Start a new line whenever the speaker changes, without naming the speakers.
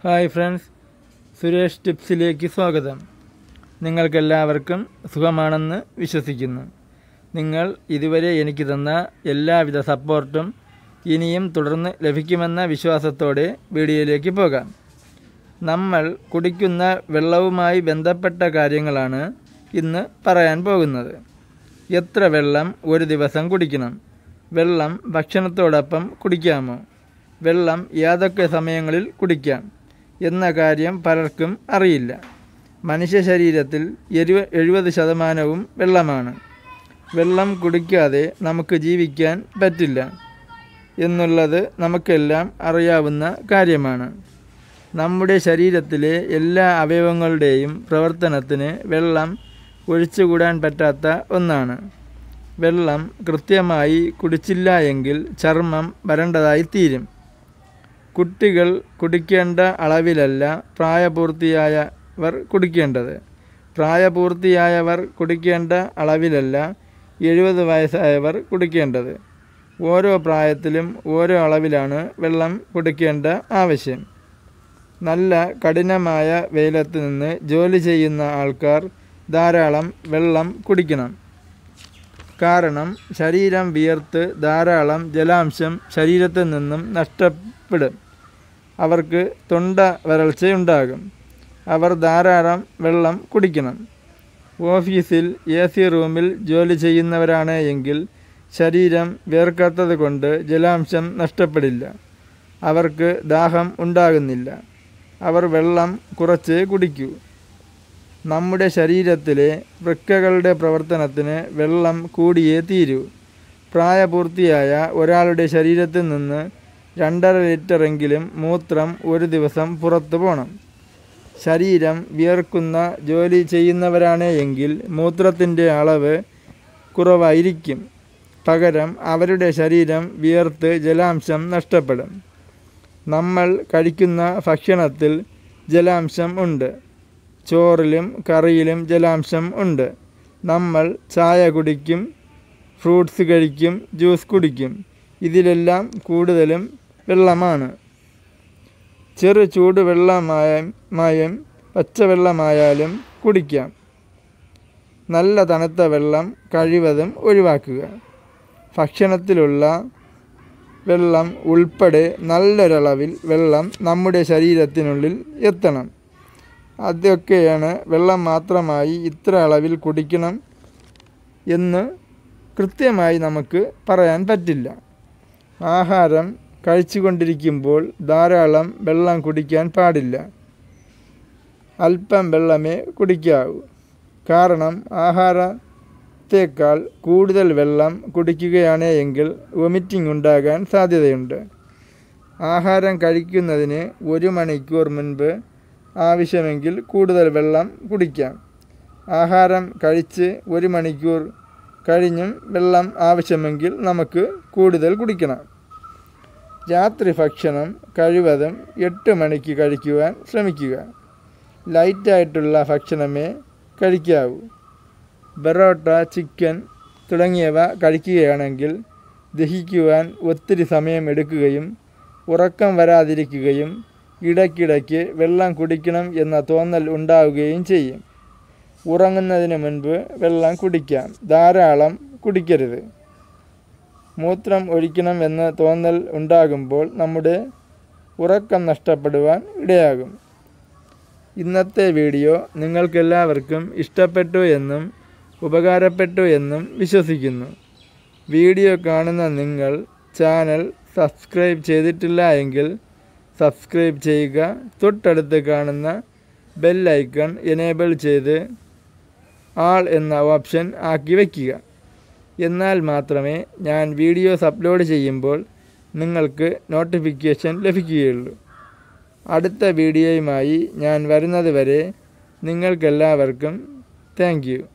hi friends Suresh ടിപ്സിലേക്ക് സ്വാഗതം നിങ്ങൾക്കെല്ലാവർക്കും സുഖമാണെന്ന് വിശ്വസിക്കുന്നു നിങ്ങൾ ഇതുവരെ എനിക്ക് തന്ന എല്ലാവിധ സപ്പോർട്ടും ഇനിയും തുടർന്ന് ലഭിക്കുമെന്ന വിശ്വാസത്തോടെ വീഡിയോയിലേക്ക് പോകാം നമ്മൾ കുടിക്കുന്ന വെള്ളവുമായി ബന്ധപ്പെട്ട കാര്യങ്ങളാണ് ഇന്ന് പറയാൻ പോകുന്നത് എത്ര വെള്ളം ഒരു ദിവസം കുടിക്കണം വെള്ളം ഭക്ഷണത്തോടൊപ്പം കുടിക്കാമോ വെള്ളം ഏതൊക്കെ സമയങ്ങളിൽ കുടിക്കാം എന്ന കാര്യം പലർക്കും അറിയില്ല മനുഷ്യ ശരീരത്തിൽ എഴുവ എഴുപത് ശതമാനവും വെള്ളമാണ് വെള്ളം കുടിക്കാതെ നമുക്ക് ജീവിക്കാൻ പറ്റില്ല എന്നുള്ളത് നമുക്കെല്ലാം അറിയാവുന്ന കാര്യമാണ് നമ്മുടെ ശരീരത്തിലെ എല്ലാ അവയവങ്ങളുടെയും പ്രവർത്തനത്തിന് വെള്ളം ഒഴിച്ചുകൂടാൻ പറ്റാത്ത ഒന്നാണ് വെള്ളം കൃത്യമായി കുടിച്ചില്ല എങ്കിൽ ചർമ്മം വരണ്ടതായി തീരും കുട്ടികൾ കുടിക്കേണ്ട അളവിലല്ല പ്രായപൂർത്തിയായവർ കുടിക്കേണ്ടത് പ്രായപൂർത്തിയായവർ കുടിക്കേണ്ട അളവിലല്ല എഴുപത് വയസ്സായവർ കുടിക്കേണ്ടത് ഓരോ പ്രായത്തിലും ഓരോ അളവിലാണ് വെള്ളം കുടിക്കേണ്ട ആവശ്യം നല്ല കഠിനമായ വെയിലത്ത് നിന്ന് ജോലി ചെയ്യുന്ന ആൾക്കാർ ധാരാളം വെള്ളം കുടിക്കണം കാരണം ശരീരം വിയർത്ത് ധാരാളം ജലാംശം ശരീരത്തിൽ നിന്നും നഷ്ടപ്പെടും അവർക്ക് തൊണ്ട വരൾച്ചയുണ്ടാകും അവർ ധാരാളം വെള്ളം കുടിക്കണം ഓഫീസിൽ എ സി റൂമിൽ ജോലി ചെയ്യുന്നവരാണ് എങ്കിൽ ശരീരം വിയർക്കാത്തത് കൊണ്ട് ജലാംശം നഷ്ടപ്പെടില്ല അവർക്ക് ദാഹം ഉണ്ടാകുന്നില്ല അവർ വെള്ളം കുറച്ച് കുടിക്കൂ നമ്മുടെ ശരീരത്തിലെ വൃക്കകളുടെ പ്രവർത്തനത്തിന് വെള്ളം കൂടിയേ തീരൂ പ്രായപൂർത്തിയായ ഒരാളുടെ ശരീരത്തിൽ നിന്ന് രണ്ടര ലിറ്ററെങ്കിലും മൂത്രം ഒരു ദിവസം പുറത്തു പോകണം ശരീരം വിയർക്കുന്ന ജോലി ചെയ്യുന്നവരാണ് എങ്കിൽ മൂത്രത്തിൻ്റെ അളവ് കുറവായിരിക്കും പകരം അവരുടെ ശരീരം വിയർത്ത് ജലാംശം നഷ്ടപ്പെടും നമ്മൾ കഴിക്കുന്ന ഭക്ഷണത്തിൽ ജലാംശം ഉണ്ട് ചോറിലും കറിയിലും ജലാംശം ഉണ്ട് നമ്മൾ ചായ കുടിക്കും ഫ്രൂട്ട്സ് കഴിക്കും ജ്യൂസ് കുടിക്കും ഇതിലെല്ലാം കൂടുതലും വെള്ളമാണ് ചെറു ചൂടുവെള്ളമായ മായും പച്ചവെള്ളമായാലും കുടിക്കാം നല്ല തണുത്ത വെള്ളം കഴിവതും ഒഴിവാക്കുക ഭക്ഷണത്തിലുള്ള വെള്ളം ഉൾപ്പെടെ നല്ലൊരളവിൽ വെള്ളം നമ്മുടെ ശരീരത്തിനുള്ളിൽ എത്തണം അതൊക്കെയാണ് വെള്ളം മാത്രമായി ഇത്ര അളവിൽ കുടിക്കണം എന്ന് കൃത്യമായി നമുക്ക് പറയാൻ പറ്റില്ല ആഹാരം കഴിച്ചുകൊണ്ടിരിക്കുമ്പോൾ ധാരാളം വെള്ളം കുടിക്കാൻ പാടില്ല അല്പം വെള്ളമേ കുടിക്കാവൂ കാരണം ആഹാരത്തേക്കാൾ കൂടുതൽ വെള്ളം കുടിക്കുകയാണ് എങ്കിൽ വൊമിറ്റിംഗ് ഉണ്ടാകാൻ സാധ്യതയുണ്ട് ആഹാരം കഴിക്കുന്നതിന് ഒരു മണിക്കൂർ മുൻപ് ആവശ്യമെങ്കിൽ കൂടുതൽ വെള്ളം കുടിക്കാം ആഹാരം കഴിച്ച് ഒരു മണിക്കൂർ കഴിഞ്ഞും വെള്ളം ആവശ്യമെങ്കിൽ നമുക്ക് കൂടുതൽ കുടിക്കണം രാത്രി ഭക്ഷണം കഴിവതും എട്ട് മണിക്ക് കഴിക്കുവാൻ ശ്രമിക്കുക ലൈറ്റായിട്ടുള്ള ഭക്ഷണമേ കഴിക്കാവൂ ബറോട്ട ചിക്കൻ തുടങ്ങിയവ കഴിക്കുകയാണെങ്കിൽ ദഹിക്കുവാൻ ഒത്തിരി സമയം എടുക്കുകയും ഉറക്കം വരാതിരിക്കുകയും ഇടയ്ക്കിടയ്ക്ക് വെള്ളം കുടിക്കണം എന്ന തോന്നൽ ഉണ്ടാവുകയും ചെയ്യും ഉറങ്ങുന്നതിന് മുൻപ് വെള്ളം കുടിക്കാം ധാരാളം കുടിക്കരുത് മൂത്രം ഒഴിക്കണം എന്ന തോന്നൽ ഉണ്ടാകുമ്പോൾ നമ്മുടെ ഉറക്കം നഷ്ടപ്പെടുവാൻ ഇടയാകും ഇന്നത്തെ വീഡിയോ നിങ്ങൾക്കെല്ലാവർക്കും ഇഷ്ടപ്പെട്ടു എന്നും ഉപകാരപ്പെട്ടു എന്നും വിശ്വസിക്കുന്നു വീഡിയോ കാണുന്ന നിങ്ങൾ ചാനൽ സബ്സ്ക്രൈബ് ചെയ്തിട്ടില്ല എങ്കിൽ സബ്സ്ക്രൈബ് ചെയ്യുക തൊട്ടടുത്ത് കാണുന്ന ബെൽ ഐക്കൺ എനേബിൾ ചെയ്ത് ആൾ എന്ന ഓപ്ഷൻ ആക്കി വയ്ക്കുക എന്നാൽ മാത്രമേ ഞാൻ വീഡിയോസ് അപ്ലോഡ് ചെയ്യുമ്പോൾ നിങ്ങൾക്ക് നോട്ടിഫിക്കേഷൻ ലഭിക്കുകയുള്ളൂ അടുത്ത വീഡിയോയുമായി ഞാൻ വരുന്നത് വരെ നിങ്ങൾക്കെല്ലാവർക്കും താങ്ക് യു